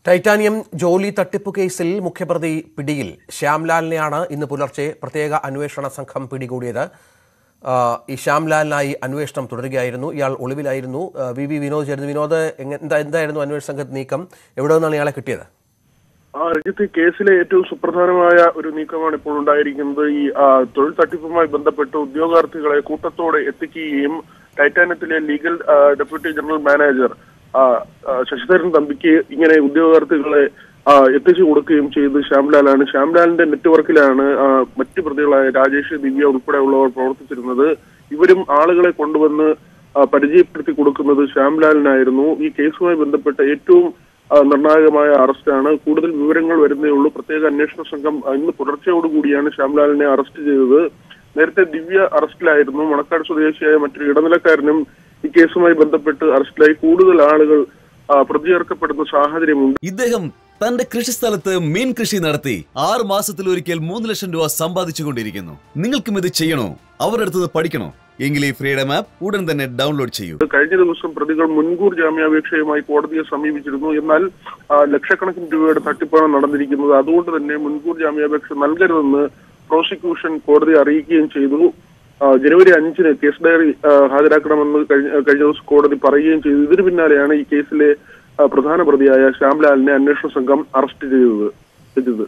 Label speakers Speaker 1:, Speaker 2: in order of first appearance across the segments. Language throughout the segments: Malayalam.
Speaker 1: ടൈറ്റാനിയം ജോലി തട്ടിപ്പ് കേസിൽ മുഖ്യപ്രതി പിടിയിൽ ശ്യാംലാലിനെയാണ് ഇന്ന് പുലർച്ചെ പ്രത്യേക അന്വേഷണ സംഘം പിടികൂടിയത് ആ, ഈ ശ്യാംലാലിനായി അന്വേഷണം തുടരുകയായിരുന്നു ഇയാൾ ഒളിവിലായിരുന്നു ആ, വി വി വിനോദ് ചേരുന്നു വിനോദ് എങ്ങ- എന്താ എന്തായിരുന്നു അന്വേഷണ സംഘത്തിന്റെ നീക്കം എവിടെ നിന്നാണ് ഇയാളെ കിട്ടിയത്
Speaker 2: ആ രഞ്ജിത്ത് ഈ കേസിലെ ഏറ്റവും സുപ്രധാനമായ ഒരു നീക്കമാണ് ഇപ്പോൾ ഉണ്ടായിരിക്കുന്നത് ഈ ആ, തൊഴിൽ തട്ടിപ്പുമായി ബന്ധപ്പെട്ട് ഉദ്യോഗാർത്ഥികളെ കൂട്ടത്തോടെ എത്തിക്കുകയും ടൈറ്റാനത്തിലെ legal uh, deputy general manager uh, uh, Sasidharan തമ്പിക്ക് ഇങ്ങനെ ഉദ്യോഗാർത്ഥികളെ ആ, എത്തിച്ചു കൊടുക്കുകയും ചെയ്ത് ശ്യാംലാലാണ് ശ്യാംലാലിന്റെ നെറ്റ്വർക്കിലാണ് ആ, മറ്റ് പ്രതികളായ രാജേഷ് ദിവ്യ ഉൾപ്പെടെയുള്ളവർ പ്രവർത്തിച്ചിരുന്നത് ഇവരും ആളുകളെ കൊണ്ടുവന്ന് ആ, പരിചയപ്പെടുത്തി കൊടുക്കുന്നത് ശ്യാംലാലിനായിരുന്നു ഈ കേസുമായി ബന്ധപ്പെട്ട ഏറ്റവും ആ, നിർണായകമായ അറസ്റ്റാണ് കൂടുതൽ വിവരങ്ങൾ വരുന്നേ ഉള്ളൂ പ്രത്യേക അന്വേഷണ സംഘം ആ, ഇന്ന് പുലർച്ചയോടുകൂടിയാണ് ശ്യാംലാലിനെ അറസ്റ്റ് ചെയ്തത് നേരത്തെ ദിവ്യ അറസ്റ്റിലായിരുന്നു മണക്കാട് സ്വദേശിയായ മറ്റൊരു ഇടനിലക്കാരനും ഈ കേസുമായി ബന്ധപ്പെട്ട് അറസ്റ്റിലായി കൂടുതൽ ആളുകൾ ആ, പ്രതി ചേർക്കപ്പെടുന്ന സാഹചര്യമുണ്ട്
Speaker 3: ഇദ്ദേഹം തന്റെ കൃഷിസ്ഥലത്ത് മീൻ കൃഷി നടത്തി ആറ് മാസത്തിലൊരിക്കൽ മൂന്ന് ലക്ഷം രൂപ സമ്പാദിച്ചുകൊണ്ടിരിക്കുന്നു നിങ്ങൾക്കും ഇത് ചെയ്യണോ അവരുടെ അടുത്ത് പഠിക്കണോ എങ്കിൽ ഈ ഫ്രീഡം ആപ്പ് ഉടൻ തന്നെ ഡൗൺലോഡ് ചെയ്യൂ
Speaker 2: കഴിഞ്ഞ ദിവസം പ്രതികൾ മുൻകൂർ ജാമ്യാപേക്ഷയുമായി കോടതിയെ സമീപിച്ചിരുന്നു എന്നാൽ ആ, ലക്ഷക്കണക്കിന് രൂപയുടെ തട്ടിപ്പാണ് നടന്നിരിക്കുന്നത് അതുകൊണ്ട് തന്നെ മുൻകൂർ ജാമ്യാപേക്ഷ നൽകരുതെന്ന് പ്രോസിക്യൂഷൻ കോടതിയെ അറിയിക്കുകയും ചെയ്തു ആ, ജനുവരി അഞ്ചിന് കേസ് ഡയറി ആ, ഹാജരാക്കണമെന്ന് കഴിഞ്ഞ കഴിഞ്ഞ ദിവസം കോടതി പറയുകയും ചെയ്തു ഇതിന് പിന്നാലെയാണ് ഈ കേസിലെ ആ, പ്രധാന പ്രതിയായ ശ്യാംലാലിനെ അന്വേഷണ സംഘം അറസ്റ്റ് ചെയ്തത് ചെയ്തത്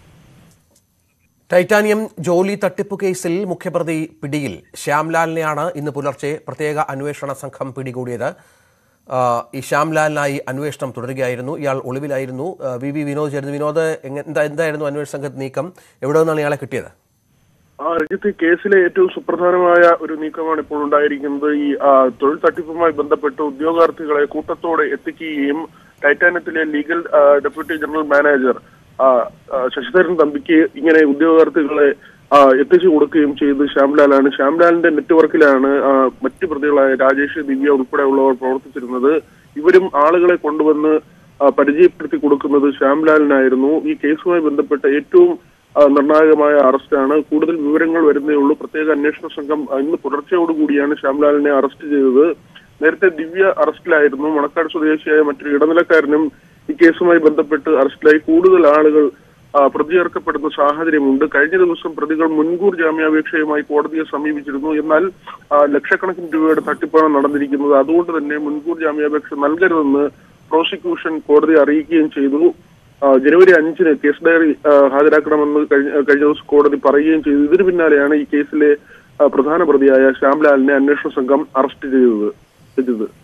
Speaker 1: ടൈറ്റാനിയം ജോലി തട്ടിപ്പ് കേസിൽ മുഖ്യപ്രതി പിടിയിൽ ശ്യാംലാലിനെയാണ് ഇന്ന് പുലർച്ചെ പ്രത്യേക അന്വേഷണ സംഘം പിടികൂടിയത് ആ, ഈ ശ്യാംലാലിനായി അന്വേഷണം തുടരുകയായിരുന്നു ഇയാൾ ഒളിവിലായിരുന്നു ആ, വി വി വിനോദ് ചേരുന്നു വിനോദ് എങ്ങ- എന്താ എന്തായിരുന്നു അന്വേഷണ സംഘത്തിന്റെ നീക്കം എവിടെ നിന്നാണ് ഇയാളെ കിട്ടിയത്
Speaker 2: ആ രഞ്ജിത്ത് ഈ കേസിലെ ഏറ്റവും സുപ്രധാനമായ ഒരു നീക്കമാണ് ഇപ്പോൾ ഉണ്ടായിരിക്കുന്നത് ഈ ആ, തൊഴിൽ തട്ടിപ്പുമായി ബന്ധപ്പെട്ട് ഉദ്യോഗാർത്ഥികളെ കൂട്ടത്തോടെ എത്തിക്കുകയും ടൈറ്റാനത്തിലെ legal uh, deputy general manager uh, uh, Sasidharan തമ്പിക്ക് ഇങ്ങനെ ഉദ്യോഗാർത്ഥികളെ ആ, എത്തിച്ചു കൊടുക്കുകയും ചെയ്ത് ശ്യാംലാലാണ് ശ്യാംലാലിന്റെ നെറ്റ്വർക്കിലാണ് ആ, മറ്റ് പ്രതികളായ രാജേഷ് ദിവ്യ ഉൾപ്പെടെയുള്ളവർ പ്രവർത്തിച്ചിരുന്നത് ഇവരും ആളുകളെ കൊണ്ടുവന്ന് ആ, പരിചയപ്പെടുത്തി കൊടുക്കുന്നത് ശ്യാംലാലിനായിരുന്നു ഈ കേസുമായി ബന്ധപ്പെട്ട ഏറ്റവും ആ, നിർണായകമായ അറസ്റ്റാണ് കൂടുതൽ വിവരങ്ങൾ വരുന്നേ ഉള്ളൂ പ്രത്യേക അന്വേഷണ സംഘം ആ, ഇന്ന് പുലർച്ചയോടുകൂടിയാണ് ശ്യാംലാലിനെ അറസ്റ്റ് ചെയ്തത് നേരത്തെ ദിവ്യ അറസ്റ്റിലായിരുന്നു മണക്കാട് സ്വദേശിയായ മറ്റൊരു ഇടനിലക്കാരനും ഈ കേസുമായി ബന്ധപ്പെട്ട് അറസ്റ്റിലായി കൂടുതൽ ആളുകൾ ആ, പ്രതി ചേർക്കപ്പെടുന്ന സാഹചര്യമുണ്ട് കഴിഞ്ഞ ദിവസം പ്രതികൾ മുൻകൂർ ജാമ്യാപേക്ഷയുമായി കോടതിയെ സമീപിച്ചിരുന്നു എന്നാൽ ആ, ലക്ഷക്കണക്കിന് രൂപയുടെ തട്ടിപ്പാണ് നടന്നിരിക്കുന്നത് അതുകൊണ്ട് തന്നെ മുൻകൂർ ജാമ്യാപേക്ഷ നൽകരുതെന്ന് പ്രോസിക്യൂഷൻ കോടതിയെ അറിയിക്കുകയും ചെയ്തു ആ, ജനുവരി അഞ്ചിന് കേസ് ഡയറി ആ, ഹാജരാക്കണമെന്ന് കഴിഞ്ഞ കഴിഞ്ഞ ദിവസം കോടതി പറയുകയും ചെയ്തു ഇതിന് പിന്നാലെയാണ് ഈ കേസിലെ ആ, പ്രധാന പ്രതിയായ ശ്യാംലാലിനെ അന്വേഷണ സംഘം അറസ്റ്റ് ചെയ്തത് ചെയ്തത്